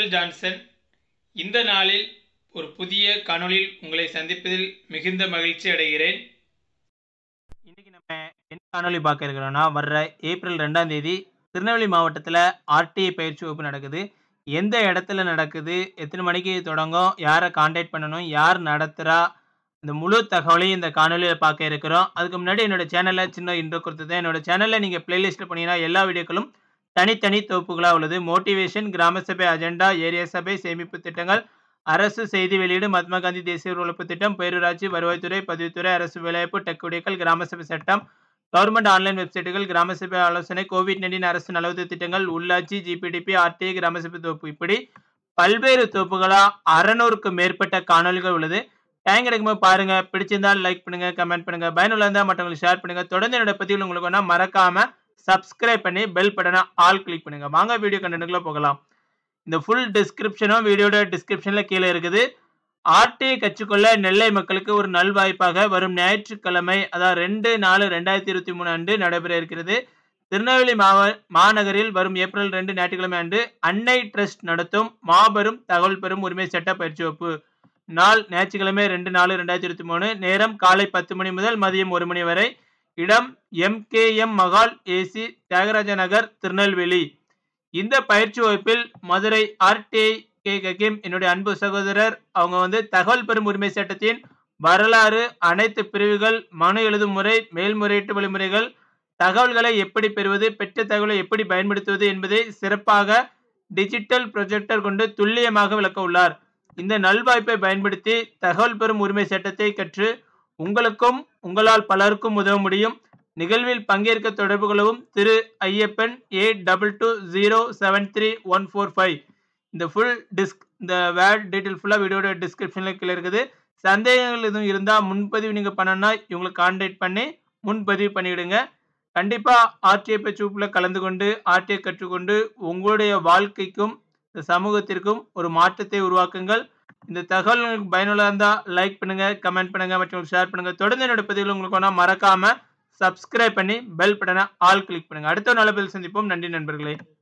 Michael Johnson இந்த நாளில் ஒரு புதிய காணொளியில் உங்களை சந்திப்பதில் மிகுந்த மகிழ்ச்சி அடைகிறேன் இன்னைக்கு நம்ம என்ன காணொலி பார்க்க இருக்கிறோம்னா வர்ற ஏப்ரல் ரெண்டாம் தேதி திருநெல்வேலி மாவட்டத்தில் ஆர்டிஐ பயிற்சி வகுப்பு நடக்குது எந்த இடத்துல நடக்குது எத்தனை மணிக்கு தொடங்கும் யாரை காண்டாக்ட் பண்ணணும் யார் நடத்துகிறா இந்த முழு தகவலையும் இந்த காணொலியில் பார்க்க இருக்கிறோம் அதுக்கு முன்னாடி என்னோட சேனலில் சின்ன இன்ட்ரோ கொடுத்தது என்னோட சேனலில் நீங்கள் பிளேலிஸ்ட்டில் போனீங்கன்னா எல்லா வீடியோக்களும் தனித்தனி தொகுப்புகளாக உள்ளது மோட்டிவேஷன் கிராம சபை அஜெண்டா ஏரியா சபை சேமிப்பு திட்டங்கள் அரசு செய்தி வெளியீடு மகாத்மா காந்தி தேசிய உழைப்பு திட்டம் பேரூராட்சி வருவாய்த்துறை பதிவுத்துறை அரசு வேலைவாய்ப்பு டெக் குடியக்கல் கிராம சபை சட்டம் கவர்மெண்ட் ஆன்லைன் வெப்சைட்டுகள் கிராம சபை ஆலோசனை கோவிட் நைன்டீன் அரசு நலவுதவி திட்டங்கள் உள்ளாட்சி ஜிபிடிபி ஆர்டிஐ கிராம சபை தொகுப்பு இப்படி பல்வேறு தொகுப்புகளாக அறநூறுக்கு மேற்பட்ட காணொலிகள் உள்ளது டைம் கிடைக்கும்போது பாருங்க பிடிச்சிருந்தால் லைக் பண்ணுங்க கமெண்ட் பண்ணுங்க பயனுள்ள இருந்தால் மற்றவங்களுக்கு ஷேர் பண்ணுங்க தொடர்ந்து என்னோட பதிவில் உங்களுக்கு வேணா மறக்காம சப்ஸ்கிரைப் பண்ணி பெல் பட்டனை ஆல் கிளிக் பண்ணுங்க வாங்க வீடியோ கண்டென்ட்டுக்குள்ள போகலாம் இந்த ஃபுல் டிஸ்கிரிப்ஷனும் வீடியோட டிஸ்கிரிப்ஷன்ல கீழே இருக்குது ஆர்டிஐ கற்றுக்கொள்ள நெல்லை மக்களுக்கு ஒரு நல்வாய்ப்பாக வரும் ஞாயிற்றுக்கிழமை அதாவது ரெண்டு நாலு ரெண்டாயிரத்தி இருபத்தி மூணு அன்று நடைபெற இருக்கிறது திருநெல்வேலி மாவ மாநகரில் வரும் ஏப்ரல் ரெண்டு ஞாயிற்றுக்கிழமை அன்று அன்னை ட்ரஸ்ட் நடத்தும் மாபெரும் தகவல் பெறும் உரிமை சட்ட பயிற்சி வகுப்பு நாள் ஞாயிற்றுக்கிழமை ரெண்டு நாலு ரெண்டாயிரத்தி இருபத்தி மூணு நேரம் காலை பத்து மணி முதல் மதியம் ஒரு மணி வரை இடம் எம்கேஎம் மகால் ஏசி தியாகராஜ நகர் திருநெல்வேலி இந்த பயிற்சி வகுப்பில் மதுரை ஆர்டிஐ கே ககீம் என்னுடைய அன்பு சகோதரர் அவங்க வந்து தகவல் பெறும் உரிமை சட்டத்தின் வரலாறு அனைத்து பிரிவுகள் மனு எழுதும் முறை மேல்முறையீட்டு வழிமுறைகள் தகவல்களை எப்படி பெறுவது பெற்ற தகவலை எப்படி பயன்படுத்துவது என்பதை சிறப்பாக டிஜிட்டல் ப்ரொஜெக்டர் கொண்டு துல்லியமாக விளக்க உள்ளார் இந்த நல்வாய்ப்பை பயன்படுத்தி தகவல் பெறும் உரிமை சட்டத்தை கற்று உங்களுக்கும் உங்களால் பலருக்கும் உதவ முடியும் நிகழ்வில் பங்கேற்க தொடர்பு கொள்ளவும் Thiru Ayyappan A double two zero seven three one four five இந்த ஃபுல் டிஸ்க் இந்த வேர்ட் டீட்டெயில் ஃபுல்லாக வீடியோட டிஸ்கிரிப்ஷனில் கீழே இருக்குது சந்தேகங்கள் எதுவும் இருந்தால் முன்பதிவு நீங்கள் பண்ணணும்னா இவங்களை கான்டாக்ட் பண்ணி முன்பதிவு பண்ணிவிடுங்க கண்டிப்பாக ஆர்டிஐ பயிற்சிப்பில் கலந்து கொண்டு ஆர்டிஐ கற்றுக்கொண்டு உங்களுடைய வாழ்க்கைக்கும் இந்த சமூகத்திற்கும் ஒரு மாற்றத்தை உருவாக்குங்கள் இந்த தகவல் உங்களுக்கு பயனுள்ளதாக இருந்தால் லைக் பண்ணுங்கள் கமெண்ட் பண்ணுங்கள் மற்றும் ஷேர் பண்ணுங்கள் தொடர்ந்து என்னோட பதிவில் உங்களுக்கு வேணால் மறக்காமல் சப்ஸ்கிரைப் பண்ணி பெல் பட்டனை ஆல் கிளிக் பண்ணுங்கள் அடுத்த ஒரு நல்ல பதில் சந்திப்போம் நன்றி நண்பர்களே